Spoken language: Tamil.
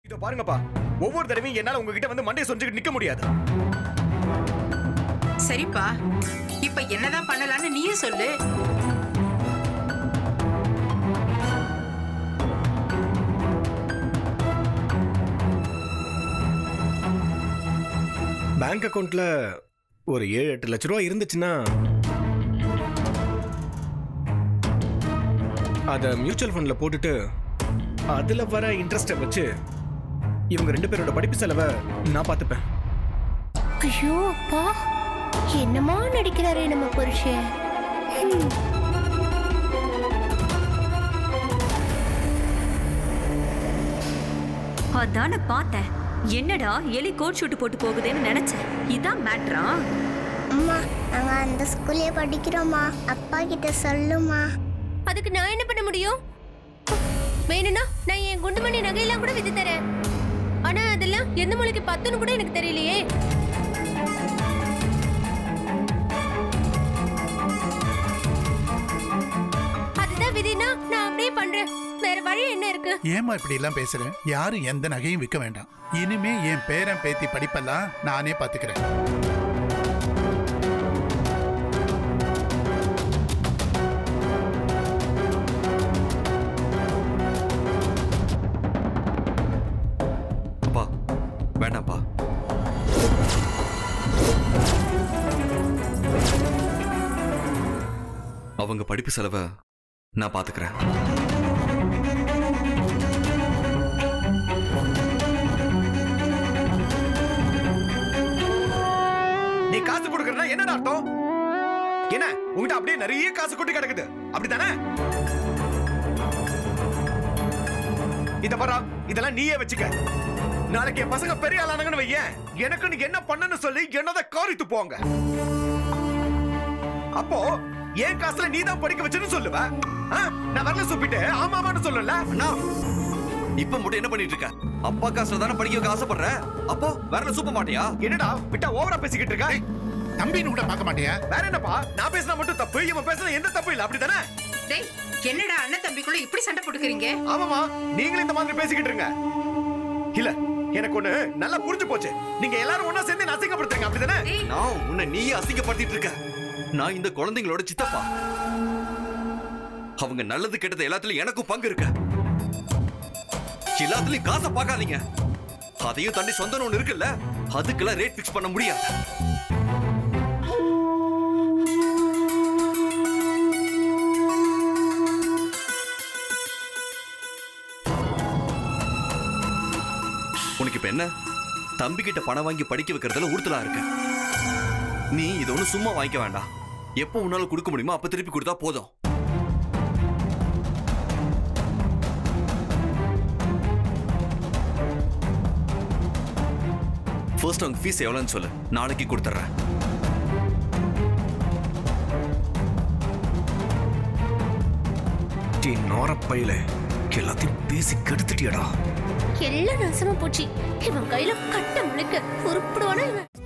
இதோ பாருங்கப்பா ஒவ்வொரு தடவையும் என்னால உங்ககிட்ட வந்து மண்டையை சொஞ்சுக்கிட்டு நிக்க முடியாது சரிப்பா இப்ப என்னதான் பண்ணலாம்னு நீயே சொல்லு பேங்க் அக்கவுண்ட்ல ஒரு ஏழு எட்டு லட்ச ரூபா இருந்துச்சுன்னா அதை மியூச்சுவல் ஃபண்ட்ல போட்டுட்டு அதுல வர இன்ட்ரெஸ்ட்டை வச்சு இவங்க ரெண்டு பேரோட படிப்பு செலவை நான் பார்த்துப்பேன் ஐயோ அப்பா என்னமா நடிக்கிறாரே நம்ம புருஷன் ஹம். அதான பார்த்தேன் என்னடா எலி கோட் ஷூட் போட்டு போகுதேன்னு நினைச்சேன் இதான் மேட்ரா அம்மா நாங்க அந்த ஸ்கூல்லே படிக்கிறோம்மா அப்பா கிட்ட சொல்லுமா அதுக்கு நான் என்ன பண்ண முடியும் வேணும்னா நான் என் குண்டுமணி நகையெல்லாம் கூட வித்து தரேன் ஆனா அதெல்லாம் எந்த மொழிக்கு பத்துன்னு கூட எனக்கு தெரியலையே அதுதான் விதினா நான் அப்படியே பண்றேன் வேற வழி என்ன இருக்கு ஏமா இப்படி எல்லாம் பேசுறேன் யாரும் எந்த நகையும் விற்க வேண்டாம் இனிமே என் பேரன் பேத்தி படிப்பெல்லாம் நானே பாத்துக்கிறேன் அப்பா வேண்டாம்ப்பா அவங்க படிப்பு செலவை நான் பாத்துக்கிறேன் நீ காசு கொடுக்கறனா என்னடா அர்த்தம் என்ன உங்ககிட்ட அப்படியே நிறைய காசு கொட்டி கிடக்குது அப்படித்தானே இத பாரா இதெல்லாம் நீயே வச்சுக்க நாளைக்கு என் பசங்க பெரிய ஆளானாங்கன்னு வையேன் எனக்கு நீ என்ன பண்ணனு சொல்லி என்னத காரித்து போங்க அப்போ என் காசுல நீ தான் படிக்க வச்சுன்னு சொல்லுவ ஆ? நான் வரல சுப்பிட்டு ஆமாமான்னு சொல்லல அண்ணா இப்ப மட்டும் என்ன பண்ணிட்டு இருக்க அப்பா காசுல தானே படிக்க வைக்க ஆசைப்படுற அப்போ வேற சூப்ப மாட்டியா என்னடா விட்டா ஓவரா பேசிக்கிட்டு இருக்க தம்பின்னு கூட பார்க்க மாட்டியா வேற என்னப்பா நான் பேசினா மட்டும் தப்பு இவன் பேசினா எந்த தப்பு இல்ல அப்படிதானே டேய் என்னடா அண்ணன் தம்பிக்குள்ள இப்படி சண்டை போட்டுக்கிறீங்க ஆமாமா நீங்களும் இந்த மாதிரி பேசிக்கிட்டு இருங்க இல்ல எனக்கு ஒண்ணு நல்லா புரிஞ்சு போச்சு நீங்க எல்லாரும் ஒண்ணா சேர்ந்து என்ன அசிங்கப்படுத்துறீங்க அப்படிதானே டேய் நான் உன்னை நீயே அசிங்கப்படுத்திட்டு இருக்க நான் இந்த குழந்தைங்களோட சித்தப்பா அவங்க நல்லது கெட்டது எல்லாத்துலயும் எனக்கும் பங்கு இருக்கு எல்லாத்துலயும் காசை பார்க்காதீங்க அதையும் தாண்டி சொந்தம் ஒண்ணு இருக்குல்ல அதுக்கெல்லாம் ரேட் பிக்ஸ் பண்ண முடியாது உனக்கு இப்ப என்ன தம்பி கிட்ட பணம் வாங்கி படிக்க வைக்கிறதுல உறுத்தலா இருக்கு நீ இதை ஒன்றும் சும்மா வாங்கிக்க வேண்டாம் எப்போ உன்னால கொடுக்க முடியுமோ அப்ப திருப்பி கொடுத்தா போதும் ஃபர்ஸ்ட் அவங்க ஃபீஸ் எவ்வளோன்னு சொல்லு நாளைக்கு கொடுத்துட்றேன் டீ நோரப்பையில எல்லாத்தையும் பேசி கெடுத்துட்டியடா எல்லாம் நாசமா போச்சு இவன் கையில கட்ட முழுக்க உருப்பிடுவானா இவன்